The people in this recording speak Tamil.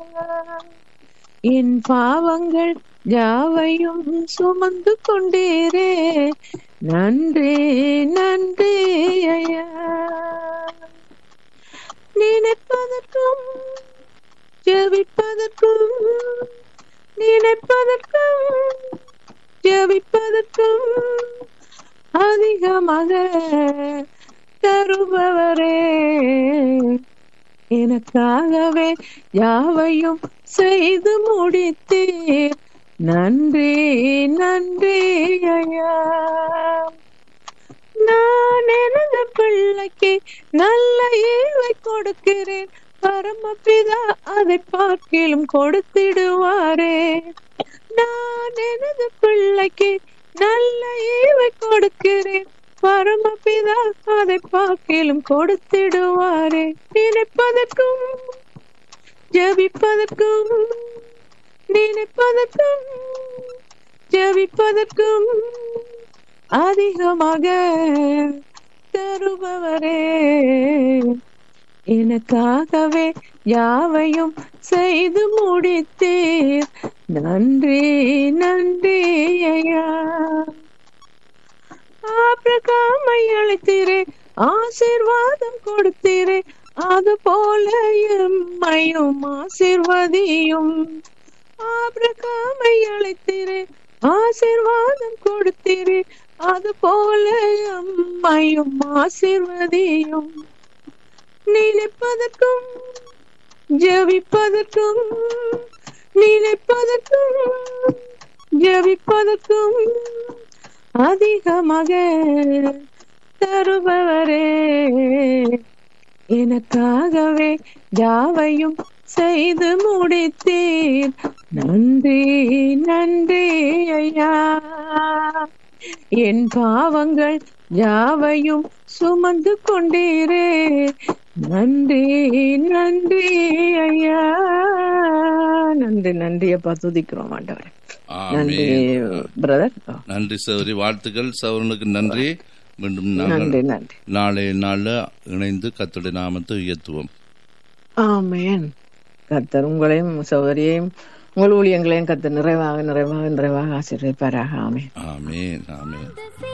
என் பாவங்கள் யாவையும் சுமந்து கொண்டீரே நன்றி நன்றி ஐயா நினைப்பதற்கும் ஜெபிப்பதற்கும் நினைப்பதற்கும் ஜெபிப்பதற்கும் அதிகமாக தருபவரே எனக்காகவே யாவையும் செய்து முடித்தீர் நன்றி நன்றி ஐயா நான் எனது பிள்ளைக்கு நல்ல ஈவை கொடுக்கிறேன் பரமபிதா அதை பார்க்கிலும் கொடுத்திடுவாரே நான் எனது பிள்ளைக்கு நல்ல ஈவை கொடுக்கிறேன் பரமபிதா அதை பார்க்கிலும் கொடுத்திடுவாரே நினைப்பதற்கும் ஜபிப்பதற்கும் நினைப்பதற்கும் ஜபிப்பதற்கும் அதிகமாக தருபவரே எனக்காகவே யாவையும் செய்து முடித்தீர் நன்றி நன்றி ஐயா ஆபிரகாமை அழைத்தீரே ஆசீர்வாதம் கொடுத்தீரே அது போல எம்மையும் ஆசீர்வதியும் ஆபிரகாமை அழைத்தீரே ஆசீர்வாதம் கொடுத்தீரே அது போல எம்மையும் ஆசீர்வதியும் நினைப்பதற்கும் ஜெபிப்பதற்கும் நினைப்பதற்கும் ஜெபிப்பதற்கும் அதிகமாக தருபவரே எனக்காகவே யாவையும் செய்து முடித்தீர் நன்றி நன்றி ஐயா என் பாவங்கள் யாவையும் சுமந்து கொண்டீரே நன்றி நன்றி ஐயா நன்றி நன்றி அப்பா துதிக்கிறோம் ஆண்டவரே நன்றி ஆமென். பிரதர் நன்றி சௌரி வாழ்த்துக்கள் சௌரனுக்கு நன்றி மீண்டும் நாங்கள் நன்றி நன்றி நாளைய நாள்ல இணைந்து கத்துடைய நாமத்தை உயர்த்துவோம் ஆமேன் கர்த்தர் உங்களையும் சௌகரியையும் உங்கள் ஊழியங்களையும் கர்த்தர் நிறைவாக நிறைவாக நிறைவாக ஆசீர்வதிப்பாராக ஆமேன் ஆமேன் ஆமேன்